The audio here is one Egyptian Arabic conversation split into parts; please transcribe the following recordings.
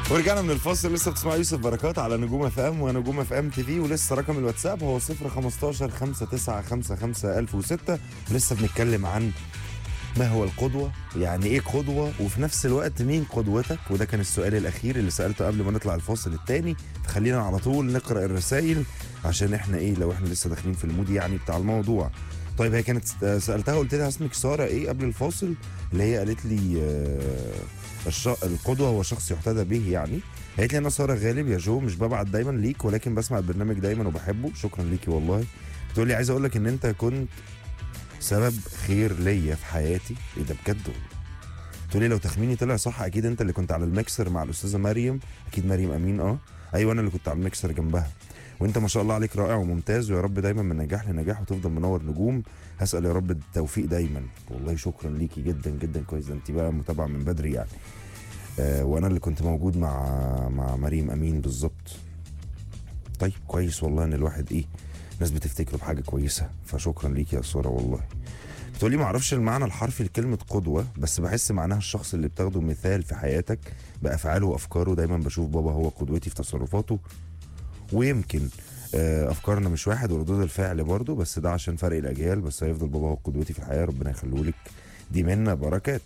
ورجعنا من الفاصل لسه بتسمع يوسف بركات على نجوم اف ام ونجوم اف ام تي في ولسه رقم الواتساب هو 015 5955 1006 لسه بنتكلم عن ما هو القدوة يعني ايه قدوة وفي نفس الوقت مين قدوتك وده كان السؤال الاخير اللي سألته قبل ما نطلع الفاصل التاني فخلينا على طول نقرأ الرسائل عشان احنا ايه لو احنا لسه داخلين في المود يعني بتاع الموضوع طيب هي كانت سألتها قلت لها اسمك سارة ايه قبل الفاصل اللي هي قالت لي آه الش... القدوة هو شخص يحتذى به يعني قالت لي انا سارة غالب يا جو مش ببعت دايما ليك ولكن بسمع البرنامج دايما وبحبه شكرا ليكي والله بتقول لي عايز اقول لك ان انت كنت سبب خير ليا في حياتي ايه ده بجد والله تقول لي لو تخميني طلع صح اكيد انت اللي كنت على الميكسر مع الاستاذه مريم اكيد مريم امين اه ايوه انا اللي كنت على الميكسر جنبها وانت ما شاء الله عليك رائع وممتاز ويا رب دايما من نجاح لنجاح وتفضل منور نجوم هسال يا رب التوفيق دايما والله شكرا ليكي جدا جدا كويس ده انت بقى متابعه من بدري يعني آه وانا اللي كنت موجود مع مع مريم امين بالظبط طيب كويس والله ان الواحد ايه ناس بتفتكره بحاجه كويسه فشكرا ليكي يا ساره والله بتقولي ما اعرفش المعنى الحرفي لكلمه قدوه بس بحس معناها الشخص اللي بتاخده مثال في حياتك بافعاله وافكاره دايما بشوف بابا هو قدوتي في تصرفاته ويمكن آه، افكارنا مش واحد وردود الفعل برضه بس ده عشان فرق الاجيال بس هيفضل بابا هو قدوتي في الحياه ربنا يخليه لك دي منا بركات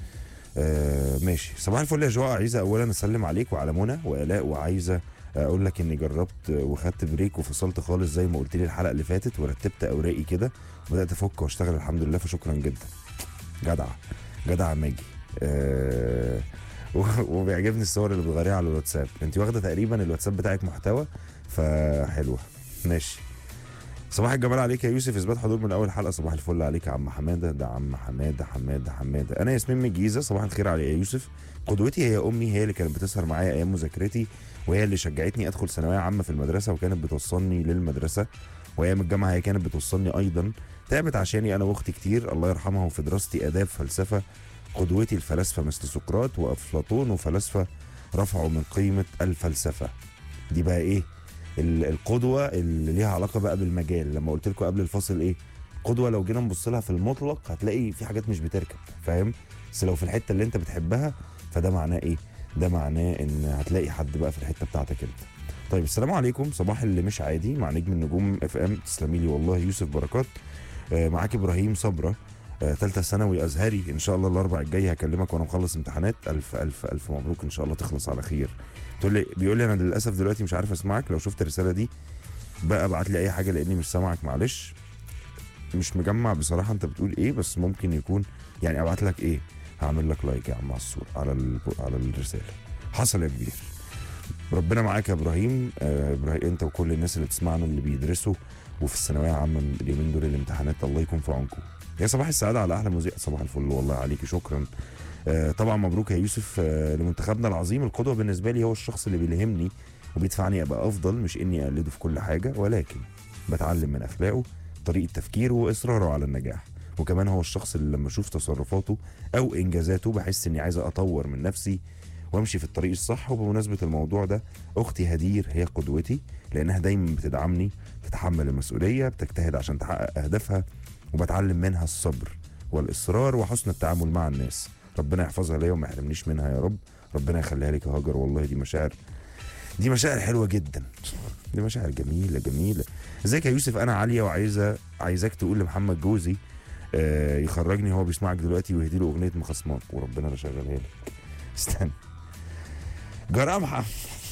آه ماشي صباح الفل يا جواء عايزه اولا اسلم عليك وعلى منى والاء وعايزه اقول لك اني جربت وخدت بريك وفصلت خالص زي ما قلت لي الحلقه اللي فاتت ورتبت اوراقي كده وبدات افك واشتغل الحمد لله فشكرا جدا جدع جدع ماجي آه وبيعجبني الصور اللي بتغيريها على الواتساب انت واخده تقريبا الواتساب بتاعك محتوى فحلوه ماشي صباح الجمال عليك يا يوسف اثبات حضور من اول حلقه صباح الفل عليك يا عم حماده ده عم حماده حماده حماده انا ياسمين من الجيزه صباح الخير عليك يا يوسف قدوتي هي امي هي اللي كانت بتسهر معايا ايام مذاكرتي وهي اللي شجعتني ادخل ثانويه عامه في المدرسه وكانت بتوصلني للمدرسه وايام الجامعه هي كانت بتوصلني ايضا تعبت عشاني انا واختي كتير الله يرحمها وفي دراستي اداب فلسفه قدوتي الفلاسفه مثل سقراط وافلاطون وفلاسفه رفعوا من قيمه الفلسفه دي بقى ايه القدوه اللي ليها علاقه بقى بالمجال لما قلت لكم قبل الفاصل ايه قدوه لو جينا نبص لها في المطلق هتلاقي في حاجات مش بتركب فاهم بس لو في الحته اللي انت بتحبها فده معناه ايه ده معناه ان هتلاقي حد بقى في الحته بتاعتك انت طيب السلام عليكم صباح اللي مش عادي مع نجم النجوم اف ام تسلمي لي والله يوسف بركات آه معاك ابراهيم صبره ثالثه آه ثانوي ازهري ان شاء الله الاربع الجاي هكلمك وانا مخلص امتحانات الف الف الف مبروك ان شاء الله تخلص على خير تقول لي بيقول لي انا للاسف دلوقتي مش عارف اسمعك لو شفت الرساله دي بقى ابعت لي اي حاجه لاني مش سامعك معلش مش مجمع بصراحه انت بتقول ايه بس ممكن يكون يعني ابعت لك ايه هعمل لك لايك يا عم على الصوره على على الرساله حصل يا كبير ربنا معاك يا ابراهيم آه ابراهيم انت وكل الناس اللي بتسمعنا اللي بيدرسوا وفي الثانويه العامه اليومين دول الامتحانات الله يكون في عونكم يا صباح السعاده على احلى مذيع صباح الفل والله عليكي شكرا آه طبعا مبروك يا يوسف آه لمنتخبنا العظيم القدوه بالنسبه لي هو الشخص اللي بيلهمني وبيدفعني ابقى افضل مش اني اقلده في كل حاجه ولكن بتعلم من اخلاقه طريقه تفكيره واصراره على النجاح وكمان هو الشخص اللي لما اشوف تصرفاته او انجازاته بحس اني عايز اطور من نفسي وامشي في الطريق الصح وبمناسبه الموضوع ده اختي هدير هي قدوتي لانها دايما بتدعمني بتتحمل المسؤوليه بتجتهد عشان تحقق اهدافها وبتعلم منها الصبر والاصرار وحسن التعامل مع الناس ربنا يحفظها ليا وما يحرمنيش منها يا رب ربنا يخليها لك يا هاجر والله دي مشاعر دي مشاعر حلوه جدا دي مشاعر جميله جميله ازيك يا يوسف انا عاليه وعايزه عايزاك تقول لمحمد جوزي آه يخرجني هو بيسمعك دلوقتي ويهدي له اغنيه مخصمات وربنا انا شغالها لك استنى جرامحه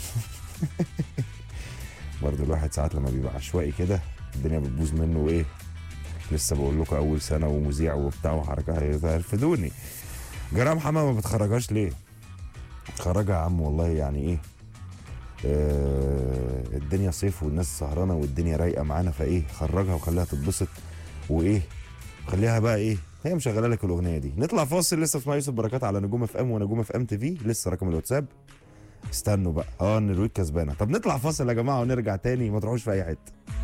برضه الواحد ساعات لما بيبقى عشوائي كده الدنيا بتبوظ منه وايه لسه بقول لكم اول سنه ومذيع وبتاع وحركه هيرفدوني جرام حما ما بتخرجهاش ليه؟ خرجها يا عم والله يعني ايه آه الدنيا صيف والناس سهرانه والدنيا رايقه معانا فايه خرجها وخليها تتبسط وايه خليها بقى ايه هي مشغله لك الاغنيه دي نطلع فاصل لسه اسمها يوسف بركات على نجوم اف ام ونجوم اف ام تي في لسه رقم الواتساب استنوا بقى اه النرويج كسبانه طب نطلع فاصل يا جماعه ونرجع تاني ما تروحوش في اي حته